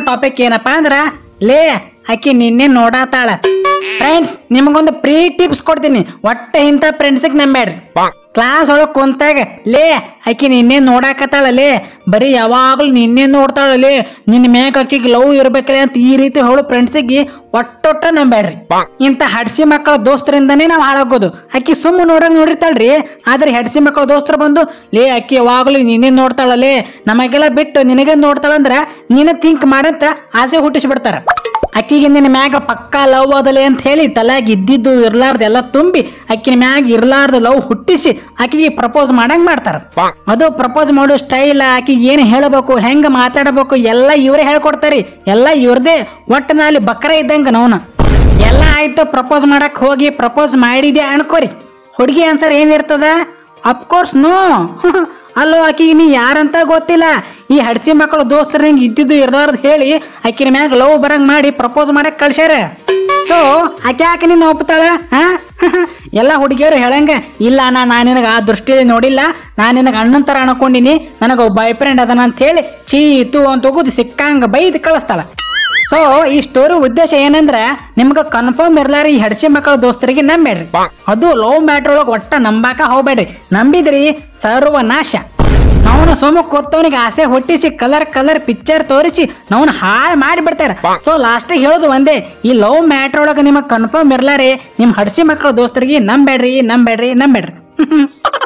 topic ಏನಪ್ಪಾ ಅಂದ್ರ ಲೇ ಆಕಿ ನಿನ್ನೆ ನೋಡಾತಾಳ ಫ್ರೆಂಡ್ಸ್ ನಿಮಗೊಂದು ಪ್ರೀ ಟಿಪ್ಸ್ ಕೊಡ್ತೀನಿ ಒಟ್ಟ ಇಂಥ ಫ್ರೆಂಡ್ಸಿಗೆ ನಂಬೇಡ್ರಿ ಕ್ಲಾಸ್ ಒಳಗ್ ಕುಂತಾಗ ಲೇ ಆಕಿ ನಿನ್ನೆ ನೋಡಾಕತ್ತಾಳ ಲೇ ಬರೀ ಯಾವಾಗ್ಲೂ ನಿನ್ನೆ ನೋಡ್ತಾಳಲೇ ನಿನ್ನ ಮ್ಯಾಗ ಆಕಿಗೆ ಲವ್ ಇರ್ಬೇಕಲೆ ಅಂತ ಈ ರೀತಿ ಹೇಳು ಫ್ರೆಂಡ್ಸಿಗೆ ಒಟ್ಟೊಟ್ಟ ನಂಬೇಡ್ರಿ ಇಂಥ ಹಡ್ಸಿ ಮಕ್ಕಳ ದೋಸ್ತರಿಂದನೇ ನಾವು ಹಾಳಾಗೋದು ಆಕಿ ಸುಮ್ಮ ನೋಡಂಗ್ ನೋಡಿರ್ತಾಳ್ರಿ ಆದ್ರೆ ಹೆಡ್ಸಿ ಮಕ್ಕಳ ದೋಸ್ತರು ಬಂದು ಲೇ ಆಕಿ ಯಾವಾಗ್ಲೂ ನಿನ್ನೆ ನೋಡ್ತಾಳಲೇ ನಮಗೆಲ್ಲ ಬಿಟ್ಟು ನಿನಗೆ ನೋಡ್ತಾಳಂದ್ರ ನೀನ ಥಿಂಕ್ ಮಾಡಂತ ಆಸೆ ಹುಟ್ಟಿಸಿ ಬಿಡ್ತಾರ ಅಕ್ಕಿಗೆ ನಿನ್ನ ಮ್ಯಾಗ ಪಕ್ಕಾ ಲವ್ ಅದಲೆ ಅಂತ ಹೇಳಿ ತಲೆಯಾಗ ಇದ್ದಿದ್ದು ಇರ್ಲಾರ್ದ ಎಲ್ಲ ತುಂಬಿ ಅಕ್ಕಿನ ಮ್ಯಾಗ ಇರ್ಲಾರ್ದ ಲವ್ ಹುಟ್ಟಿಸಿ ಆಕಿಗೆ ಪ್ರಪೋಸ್ ಮಾಡಂಗ್ ಮಾಡ್ತಾರ ಅದು ಪ್ರಪೋಸ್ ಮಾಡೋ ಸ್ಟೈಲ್ ಆಕಿಗೆ ಏನು ಹೇಳಬೇಕು ಹೆಂಗ ಮಾತಾಡಬೇಕು ಎಲ್ಲ ಇವರೇ ಹೇಳ್ಕೊಡ್ತಾರಿ ಎಲ್ಲ ಇವ್ರದೇ ಒಟ್ಟಿನಲ್ಲಿ ಬಕ್ರ ಇದ್ದಂಗ ನವನ ಎಲ್ಲ ಆಯ್ತು ಪ್ರಪೋಸ್ ಮಾಡಕ್ ಹೋಗಿ ಪ್ರಪೋಸ್ ಮಾಡಿದೆ ಅನ್ಕೋರಿ ಹುಡುಗಿ ಆನ್ಸರ್ ಏನಿರ್ತದ ಅಫ್ಕೋರ್ಸ್ ನೋ ಅಲ್ಲೋ ಆಕಿಗೆ ನೀ ಯಾರಂತ ಗೊತ್ತಿಲ್ಲ ಈ ಹಡ್ಸಿ ಮಕ್ಕಳು ದೋಸ್ತರು ಹಿಂಗೆ ಇದ್ದಿದ್ದು ಇರ್ಲಾರ್ದು ಹೇಳಿ ಆಕಿನ ಮ್ಯಾಗ ಲವ್ ಬರಂಗ್ ಮಾಡಿ ಪ್ರಪೋಸ್ ಮಾಡಕ್ ಕಳ್ಸ್ಯಾರ ಸೊ ಆಕೆ ಯಾಕೆ ನಿನ್ನ ಒಪ್ತಾಳ ಹಾ ಎಲ್ಲ ಹುಡುಗಿಯರು ಹೇಳಂಗ ಇಲ್ಲ ನಾ ನಾನು ನಿನಗೆ ಆ ದೃಷ್ಟಿಯಲ್ಲಿ ನೋಡಿಲ್ಲ ನಾನು ನಿನಗೆ ಅಣ್ಣನ ಥರ ಅನ್ಕೊಂಡಿನಿ ನನಗೆ ಬಾಯ್ ಫ್ರೆಂಡ್ ಅದನ ಅಂತ ಹೇಳಿ ಚೀತು ಅಂತ ಹೋಗುದು ಸಿಕ್ಕಂಗ ಬೈದು ಕಳಿಸ್ತಾಳ ಸೊ ಈ ಸ್ಟೋರಿ ಉದ್ದೇಶ ಏನಂದ್ರ ನಿಮ್ಗೆ ಕನ್ಫರ್ಮ್ ಇರ್ಲಾರ ಈ ಹಡ್ಸಿ ಮಕ್ಕಳ ದೋಸ್ತರಿಗೆ ನಂಬೇಡ್ರಿ ಅದು ಲವ್ ಮ್ಯಾಟ್ರ್ ಒಳಗೆ ಒಟ್ಟ ನಂಬಾಕ ಹೋಗ್ಬೇಡ್ರಿ ನಂಬಿದ್ರಿ ಸರ್ವನಾಶ ನಾವು ಸೋಮ ಕೊತ್ತವನಿಗೆ ಆಸೆ ಹುಟ್ಟಿಸಿ ಕಲರ್ ಕಲರ್ ಪಿಕ್ಚರ್ ತೋರಿಸಿ ನಾವು ಹಾಳು ಮಾಡಿಬಿಡ್ತಾರೆ ಸೊ ಲಾಸ್ಟಿಗೆ ಹೇಳೋದು ಒಂದೇ ಈ ಲವ್ ಮ್ಯಾಟ್ರ್ ಒಳಗೆ ನಿಮಗೆ ಕನ್ಫರ್ಮ್ ಇರ್ಲಾರಿ ನಿಮ್ಮ ಹಡ್ಸಿ ಮಕ್ಕಳ ದೋಸ್ತರಿಗೆ ನಂಬೇಡ್ರಿ ನಂಬೇಡ್ರಿ ನಂಬೇಡ್ರಿ